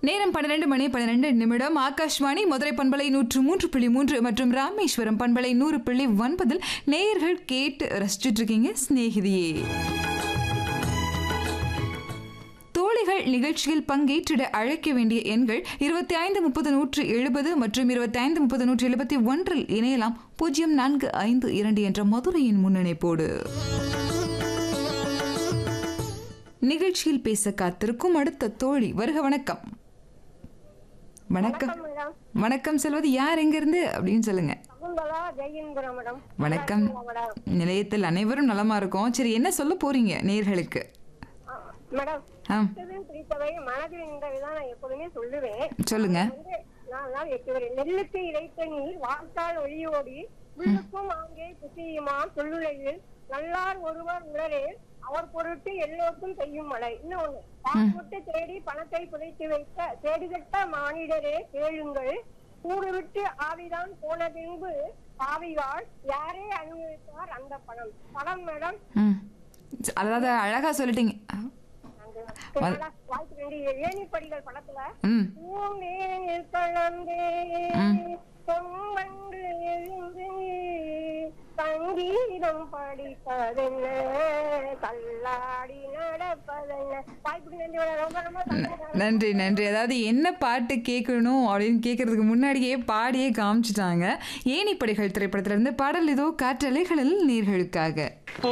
நேரம் பன்னிரண்டு மணி பன்னிரண்டு நிமிடம் ஆகாஷ்வாணி மதுரை பண்பலை நூற்று மூன்று புள்ளி மூன்று மற்றும் ராமேஸ்வரம் பண்பலை நூறு புள்ளி ஒன்பதில் நேயர்கள் கேட்டு ரசிச்சுட்டு இருக்கீங்க சிநேகிதியே தோழிகள் நிகழ்ச்சியில் பங்கேற்றிட அழைக்க வேண்டிய எண்கள் இருபத்தி ஐந்து முப்பது நூற்று எழுபது மற்றும் இருபத்தி ஐந்து முப்பது நூற்று எழுபத்தி ஒன்றில் இணையலாம் பூஜ்ஜியம் நான்கு ஐந்து இரண்டு என்ற மதுரையின் முன்னணைப்போடு நிகழ்ச்சியில் பேச காத்திருக்கும் அடுத்த தோழி வருக வணக்கம் வணக்கம் மேடம் வணக்கம் செல்வது யார் எங்கிருந்து அப்படின்னு சொல்லுங்க சகுந்தலா ஜெயந்திரம் மேடம் வணக்கம் மேடம் நிலையத்தில் அனைவரும் நலமா இருக்கோம் சரி என்ன சொல்ல போறீங்க நேர்களுக்கு ஆ, மேடம் ஆ பிடித்ததும் பிடித்தவை மனதில் நின்றவைதான் நான் எப்போதுமே சொல்லுவேன் சொல்லுங்க வந்து நான் நாள் எட்டு வரை நெல்லுக்கு இறைத்த நீர் வார்த்தால் ஒளியோடி உள்ளுக்கும் ஆங்கே குசியுமா சொல்லுலையில் நல்லார் ஒருவர் உடலே அவர் பொருட்டு எல்லோருக்கும் பெய்யும் மழை இன்னொன்னு பாற்பட்டு தேடி பணத்தை புதைத்து வைத்த தேடிகட்ட மானிடரே கேளுங்கள் கூடு விட்டு ஆவிதான் போன பின்பு பாவிவாள் யாரே அனுபவித்தார் அந்த பணம் பணம் மேடம் ம் அதாவது அழகா சொல்லிட்டீங்க அந்த வாய்ப்பு வேண்டி ஏணிப்படிகள் படத்துல ம் பூமேனில் கலந்தே பொன்மன்று எழுந்து சங்கீதம் படிப்பதென்ன கல்லாடி நடப்பதென்ன வாய்ப்புக்கு நன்றி மேடம். ரொம்ப ரொம்ப சந்தோஷம். நன்றி நன்றி அதாவது என்ன பாட்டு கேட்கணும் அப்படின்னு கேட்கறதுக்கு முன்னாடியே பாடியே காமிச்சிட்டாங்க ஏணிப்படிகள் திரைப்படத்திலிருந்து பாடல் இதோ காற்றலைகளில் நீர்களுக்காக